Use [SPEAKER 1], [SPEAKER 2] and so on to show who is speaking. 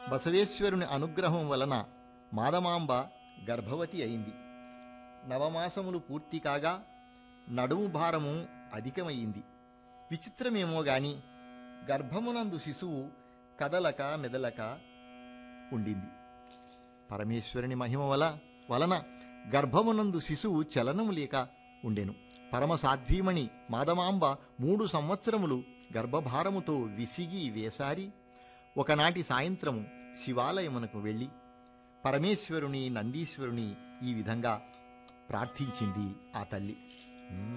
[SPEAKER 1] బసవేశ్వరుని అనుగ్రహం వలన మాదమాంబ గర్భవతి అయింది నవమాసములు పూర్తి కాగా నడుము భారము అధికమయ్యింది విచిత్రమేమో గాని గర్భమునందు శిశువు కదలక మెదలక ఉండింది పరమేశ్వరుని మహిమ వల వలన గర్భమునందు శిశువు చలనము లేక ఉండెను పరమసాధ్వీమణి మాదమాంబ మూడు సంవత్సరములు గర్భభారముతో విసిగి వేసారి ఒకనాటి సాయంత్రము శివాలయమునకు వెళ్ళి పరమేశ్వరుని నందీశ్వరుని ఈ విధంగా ప్రార్థించింది ఆ తల్లి